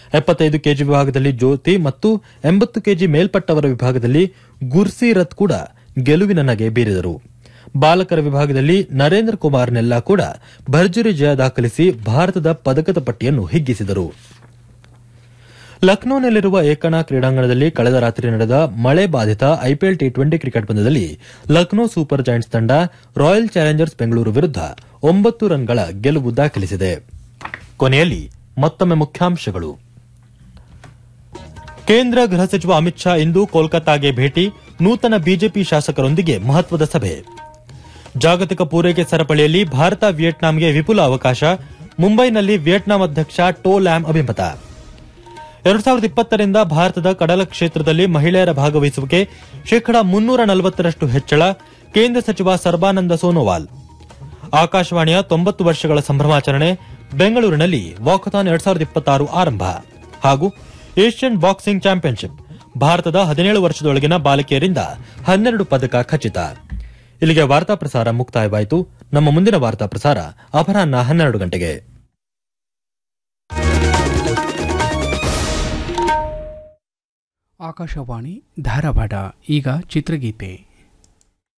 ಎಪ್ಪತ್ತೈದು ಕೆಜಿ ವಿಭಾಗದಲ್ಲಿ ಜ್ಯೋತಿ ಮತ್ತು ಎಂಬತ್ತು ಕೆಜಿ ಮೇಲ್ಪಟ್ಟವರ ವಿಭಾಗದಲ್ಲಿ ಗುರ್ಸೀರತ್ ಕೂಡ ಗೆಲುವಿನ ನಗೆ ಬೀರಿದರು ಬಾಲಕರ ವಿಭಾಗದಲ್ಲಿ ನರೇಂದ್ರ ಕುಮಾರ್ ನೆಲ್ಲಾ ಕೂಡ ಭರ್ಜರಿ ಜಯ ದಾಖಲಿಸಿ ಭಾರತದ ಪದಕದ ಪಟ್ಟಿಯನ್ನು ಹಿಗ್ಗಿಸಿದರು ಲಕ್ನೋನಲ್ಲಿರುವ ಏಕನಾ ಕ್ರೀಡಾಂಗಣದಲ್ಲಿ ಕಳೆದ ರಾತ್ರಿ ನಡೆದ ಮಳೆ ಬಾಧಿತ ಐಪಿಎಲ್ ಟಿ ಟ್ವೆಂಟಿ ಕ್ರಿಕೆಟ್ ಪಂದ್ಯದಲ್ಲಿ ಲಕ್ನೋ ಸೂಪರ್ ಜೈಂಟ್ಸ್ ತಂಡ ರಾಯಲ್ ಚಾಲೆಂಜರ್ಸ್ ಬೆಂಗಳೂರು ವಿರುದ್ಧ ಒಂಬತ್ತು ರನ್ಗಳ ಗೆಲುವು ದಾಖಲಿಸಿದೆ ಕೊನೆಯಲ್ಲಿ ಮತ್ತೊಮ್ಮೆ ಮುಖ್ಯಾಂಶಗಳು ಕೇಂದ್ರ ಗೃಹ ಸಚಿವ ಅಮಿತ್ ಶಾ ಇಂದು ಕೋಲ್ಕತ್ತಾಗೆ ಭೇಟಿ ನೂತನ ಬಿಜೆಪಿ ಶಾಸಕರೊಂದಿಗೆ ಮಹತ್ವದ ಸಭೆ ಜಾಗತಿಕ ಪೂರೈಕೆ ಸರಪಳಿಯಲ್ಲಿ ಭಾರತ ವಿಯೆಟ್ನಾಂಗೆ ವಿಪುಲ ಅವಕಾಶ ಮುಂಬೈನಲ್ಲಿ ವಿಯೆಟ್ನಾಂ ಅಧ್ಯಕ್ಷ ಟೋ ಲ್ಯಾಮ್ ಅಭಿಮತ ಎರಡು ಸಾವಿರದ ಇಪ್ಪತ್ತರಿಂದ ಭಾರತದ ಕಡಲ ಕ್ಷೇತ್ರದಲ್ಲಿ ಮಹಿಳೆಯರ ಭಾಗವಹಿಸುವಿಕೆ ಶೇಕಡಾ ಮುನ್ನೂರ ನಲವತ್ತರಷ್ಟು ಹೆಚ್ಚಳ ಕೇಂದ್ರ ಸಚಿವ ಸರ್ಬಾನಂದ ಸೋನೋವಾಲ್ ಆಕಾಶವಾಣಿಯ ತೊಂಬತ್ತು ವರ್ಷಗಳ ಸಂಭ್ರಮಾಚರಣೆ ಬೆಂಗಳೂರಿನಲ್ಲಿ ವಾಕಥಾನ್ ಎರಡ್ ಸಾವಿರದ ಇಪ್ಪತ್ತಾರು ಆರಂಭ ಹಾಗೂ ಏಷ್ಯನ್ ಬಾಕ್ಸಿಂಗ್ ಚಾಂಪಿಯನ್ಶಿಪ್ ಭಾರತದ ಹದಿನೇಳು ವರ್ಷದೊಳಗಿನ ಬಾಲಕಿಯರಿಂದ ಹನ್ನೆರಡು ಪದಕ ಖಚಿತ ಇಲ್ಲಿಗೆ ವಾರ್ತಾ ಪ್ರಸಾರ ಮುಕ್ತಾಯವಾಯಿತು ನಮ್ಮ ಮುಂದಿನ ವಾರ್ತಾ ಪ್ರಸಾರ ಅಪರಾಹ್ನ ಹನ್ನೆರಡು ಗಂಟೆಗೆ ಆಕಾಶವಾಣಿ ಧಾರವಾಡ ಈಗ ಚಿತ್ರಗೀತೆ